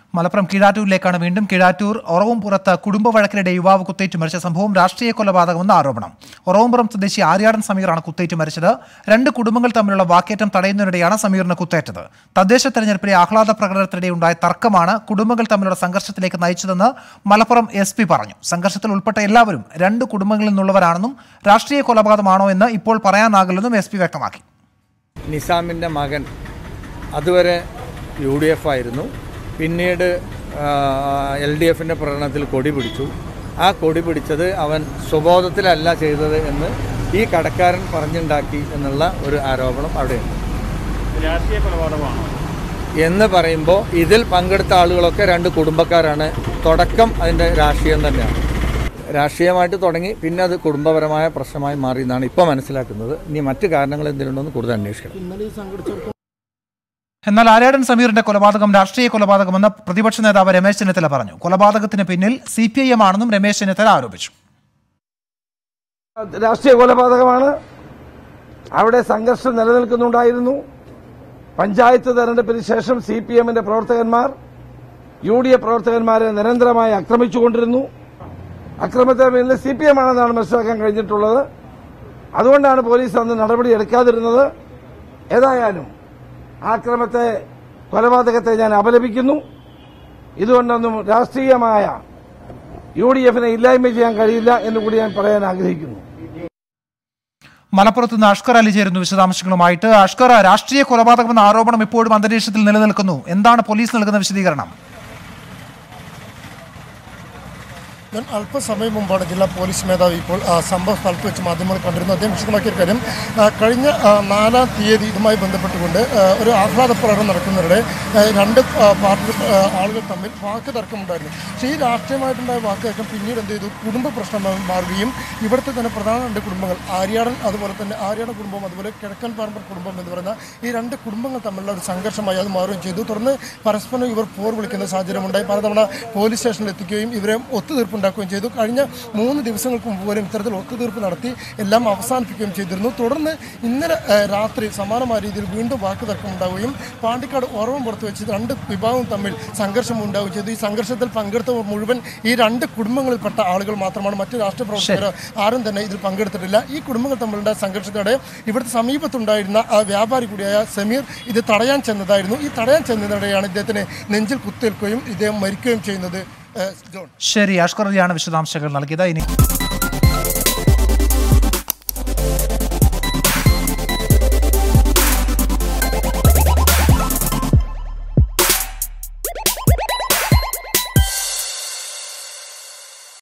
മലപ്പുറം കീഴാറ്റൂരിലേക്കാണ് വീണ്ടും കീഴാറ്റൂർ ഒറവുംപുറത്ത് കുടുംബ വഴക്കിനിടെ യുവാവ് കുത്തേറ്റ് മരിച്ച സംഭവം രാഷ്ട്രീയ കൊലപാതകമെന്ന ആരോപണം ഒറവുംപുറം സ്വദേശി ആര്യാടൻ സമീറാണ് കുത്തേറ്റ് മരിച്ചത് രണ്ട് കുടുംബങ്ങൾ തമ്മിലുള്ള വാക്കേറ്റം തടയുന്നതിനിടെയാണ് സമീറിന് കുത്തേറ്റത് തദ്ദേശ തെരഞ്ഞെടുപ്പിലെ ആഹ്ലാദ പ്രകടനത്തിനിടെ ഉണ്ടായ തർക്കമാണ് കുടുംബങ്ങൾ തമ്മിലുള്ള സംഘർഷത്തിലേക്ക് നയിച്ചതെന്ന് മലപ്പുറം എസ് പി പറഞ്ഞു സംഘർഷത്തിൽ ഉൾപ്പെട്ട എല്ലാവരും രണ്ട് കുടുംബങ്ങളിൽ നിന്നുള്ളവരാണെന്നും രാഷ്ട്രീയ കൊലപാതകമാണോ എന്ന് ഇപ്പോൾ പറയാനാകില്ലെന്നും എസ് പി വ്യക്തമാക്കി നിസാമിൻ്റെ മകൻ അതുവരെ യു ഡി എഫ് ആയിരുന്നു പിന്നീട് എൽ ഡി എഫിൻ്റെ പ്രകടനത്തിൽ കൊടി പിടിച്ചു ആ കൊടി പിടിച്ചത് അവൻ സ്വബോധത്തിലല്ല ചെയ്തത് എന്ന് ഈ കടക്കാരൻ പറഞ്ഞുണ്ടാക്കി എന്നുള്ള ഒരു ആരോപണം അവിടെയുണ്ട് രാഷ്ട്രീയ കൊലപാതകമാണോ എന്ന് പറയുമ്പോൾ ഇതിൽ പങ്കെടുത്ത ആളുകളൊക്കെ രണ്ട് കുടുംബക്കാരാണ് തുടക്കം അതിൻ്റെ രാഷ്ട്രീയം തന്നെയാണ് രാഷ്ട്രീയമായിട്ട് തുടങ്ങി പിന്നെ അത് കുടുംബപരമായ പ്രശ്നമായി മാറി എന്നാണ് ഇപ്പോൾ മനസ്സിലാക്കുന്നത് ഇനി മറ്റു കാരണങ്ങൾ എന്തെങ്കിലും ഉണ്ടോ കൂടുതൽ അന്വേഷിക്കണം എന്നാൽ ആര്യാടൻ സമീറിന്റെ കൊലപാതകം രാഷ്ട്രീയ കൊലപാതകമെന്ന് പ്രതിപക്ഷ നേതാവ് രമേശ് ചെന്നിത്തല പറഞ്ഞു കൊലപാതകത്തിന് പിന്നിൽ സി പി ഐ എം ആണെന്നും രമേശ് ചെന്നിത്തല ആരോപിച്ചു രാഷ്ട്രീയ കൊലപാതകമാണ് അവിടെ സംഘർഷം നിലനിൽക്കുന്നുണ്ടായിരുന്നു പഞ്ചായത്ത് തെരഞ്ഞെടുപ്പിന് ശേഷം സി പി എമ്മിന്റെ പ്രവർത്തകന്മാർ യു ഡി എഫ് പ്രവർത്തകന്മാരെ നിരന്തരമായി ആക്രമിച്ചുകൊണ്ടിരുന്നു അക്രമത്തിന് പിന്നിൽ സി പി എം ആണെന്നാണ് മനസ്സിലാക്കാൻ കഴിഞ്ഞിട്ടുള്ളത് അതുകൊണ്ടാണ് പോലീസ് അന്ന് നടപടി എടുക്കാതിരുന്നത് ഏതായാലും ആക്രമത്തെ കൊലപാതകത്തെ ഞാൻ അപലപിക്കുന്നു ഇതുകൊണ്ടൊന്നും രാഷ്ട്രീയമായ യു ഡി എഫിനെ ഇല്ലായ്മ ചെയ്യാൻ കഴിയില്ല എന്ന് കൂടി ഞാൻ പറയാൻ ആഗ്രഹിക്കുന്നു മലപ്പുറത്ത് നിന്ന് അഷ്കർ അലി ചേരുന്നു വിശദാംശങ്ങളുമായിട്ട് അഷ്കർ രാഷ്ട്രീയ കൊലപാതകമെന്ന ആരോപണം ഇപ്പോഴും അന്തരീക്ഷത്തിൽ നിലനിൽക്കുന്നു എന്താണ് പോലീസ് നൽകുന്ന വിശദീകരണം ഞാൻ അല്പസമയം മുമ്പാണ് ജില്ലാ പോലീസ് മേധാവി ഇപ്പോൾ ആ, സംഭവ സ്ഥലത്ത് വെച്ച് മാധ്യമങ്ങൾ കണ്ടിരുന്നു അദ്ദേഹം വിശദമാക്കിയ കാര്യം ആ, കഴിഞ്ഞ ആ, നാലാം തീയതി ഇതുമായി ബന്ധപ്പെട്ടുകൊണ്ട് ആ, ഒരു ആഹ്ലാദ പ്രകടനം നടക്കുന്നതിനിടെ ആ, രണ്ട് ആ, പാർട്ടി ആ, ആളുകൾ തമ്മിൽ വാക്ക് തർക്കമുണ്ടായിരുന്നു പക്ഷേ ഈ രാഷ്ട്രീയമായിട്ടുണ്ടായ വാക്ക് തർക്കം പിന്നീട് എന്ത് ചെയ്തു കുടുംബ പ്രശ്നമായി മാറുകയും ഇവിടുത്തെ തന്നെ പ്രധാന രണ്ട് കുടുംബങ്ങൾ ആര്യാടൻ അതുപോലെ തന്നെ ആര്യാടൻ കുടുംബം അതുപോലെ കിഴക്കൻ പറമ്പർ കുടുംബം എന്ന് പറയുന്ന ഈ രണ്ട് കുടുംബങ്ങൾ തമ്മിലുള്ള ഒരു സംഘർഷമായി അത് മാറുകയും ചെയ്തു തുടർന്ന് പരസ്പരം ഇവർ പോർ വിളിക്കുന്ന സാഹചര്യമുണ്ടായി പലതവണ പോലീസ് സ്റ്റേഷനിൽ എത്തിക്കുകയും ഇവരെ ഒത്തുതീർപ്പുണ്ടാക്കുകയും ചെയ്തു കഴിഞ്ഞ മൂന്ന് ദിവസങ്ങൾക്ക് മുമ്പ് പോലും ഇത്തരത്തിൽ ഒത്തുതീർപ്പ് നടത്തി എല്ലാം അവസാനിപ്പിക്കുകയും ചെയ്തിരുന്നു തുടർന്ന് ഇന്നലെ ഏഹ്, രാത്രി സമാനമായ രീതിയിൽ വീണ്ടും വാക്ക് തർക്കം ഉണ്ടാവുകയും പാണ്ടിക്കാട് ഉറവും പുറത്ത് വെച്ച് രണ്ട് വിഭാഗവും തമ്മിൽ സംഘർഷം ഉണ്ടാവുകയും ചെയ്തു ഈ സംഘർഷത്തിൽ പങ്കെടുത്തവർ മുഴുവൻ ഈ രണ്ട് കുടുംബങ്ങളിൽപ്പെട്ട ആളുകൾ മാത്രമാണ് മറ്റ് രാഷ്ട്രീയ പ്രവർത്തകർ ആരും തന്നെ ഇതിൽ പങ്കെടുത്തിട്ടില്ല ഈ കുടുംബങ്ങൾ തമ്മിലുള്ള സംഘർഷത്തോടെ ഇവിടുത്തെ സമീപത്തുണ്ടായിരുന്ന ആ വ്യാപാരി കൂടിയായ സമീർ ഇത് തടയാൻ ചെന്നതായിരുന്നു ഈ തടയാൻ ചെന്നതിനിടെയാണ് ഇദ്ദേഹത്തിന് നെഞ്ചിൽ കുത്തേൽക്കുകയും ഇദ്ദേഹം മരിക്കുകയും ചെയ്യുന്നത് ഏഹ്, ജോൺ ശരി അഷ്കർ അലിയാണ് വിശദാംശങ്ങൾ നൽകിയത് ഇനി